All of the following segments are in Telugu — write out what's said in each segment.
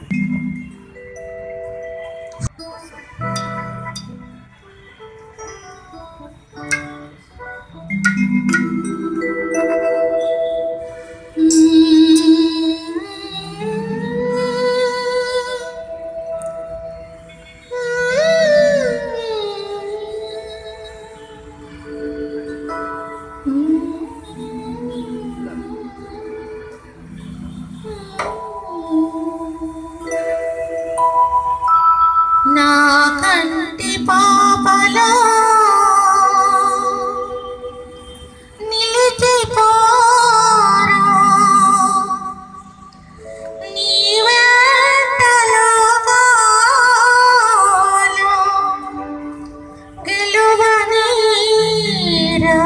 నా కంటి పాపలో నిలిచిపోరా నీ వెంటలో గాలో గెలువనీరా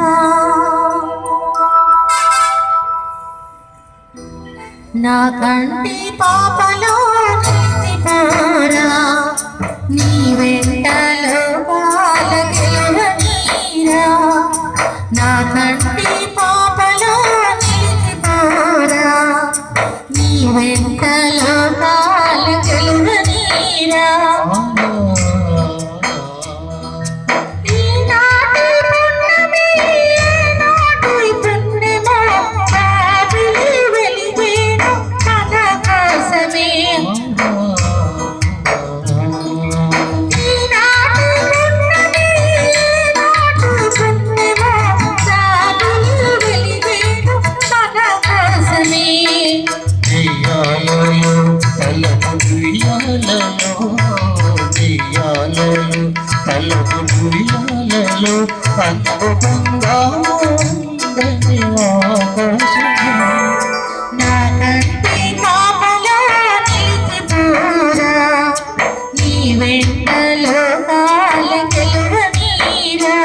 నా కంటి పాపలో నిలిచిపోరా నీ వెంటలో బాలగిరనీరా నా కంటి పాపలో నిలిచిపోరా నీ వెంటలో బాలగిరనీరా ఈనాటి పున్నమి ఈనాటి పున్నమ రాత్రి వెలిగేను మన కోసమే ఈనాటి పున్నమి ఈనాటి పున్నమ రాత్రి వెలిగేను మన కోసమే దెయ్యాలలో తలపు దుయ్యాలలో దెయ్యాలలో తలపు దుయ్యాలలో అద్భుతంగా ఉందని ఆకాశం నా కంటి కాపలా నిలిచిపోరా నీ వెంటలో కాల గెలువనీరా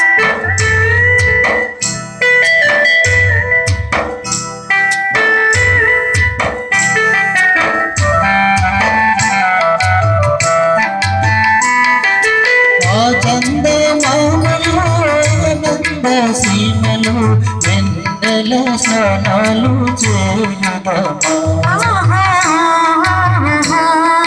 ఆ చందమామలు ఆనంద సీమలు వెన్నెల స్నానాలు చేయుదమా ఆహాహాహా.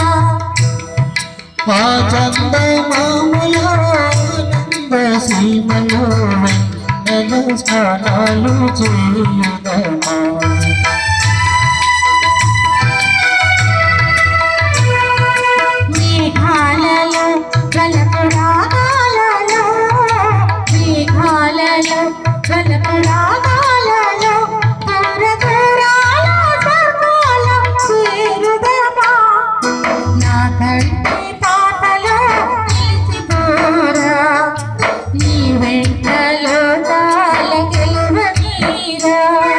ఆ చందమామల ఆనంద సీమలు వెన్నెల స్నానాలు చేయుదమా మేఘాలలో గలపు రాగాలలో మేఘాలలో గలపు రాగాలలో దూర దూరాల స్వర్గాల చేరుదమా నా కంటి పాపలో నిలిచిపోరా నీ వెంటలో తాళ గెలువనీరా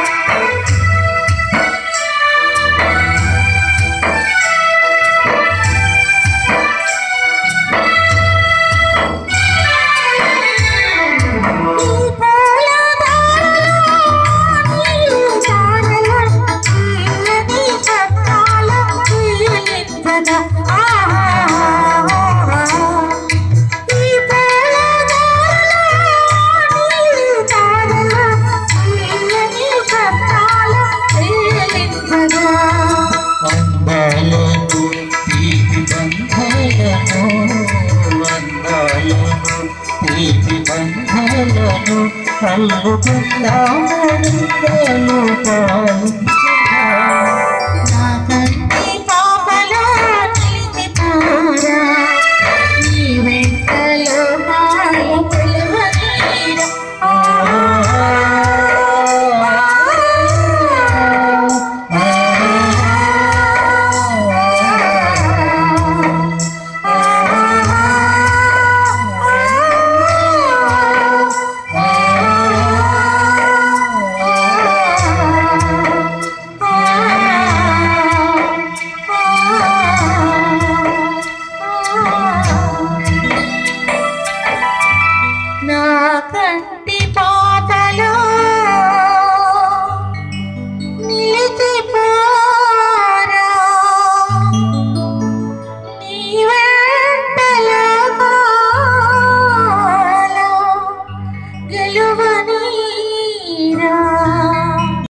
అందాలను తీపి బంధాలను అందాలను తీపి బంధాలను అల్లుకుందాము పాలు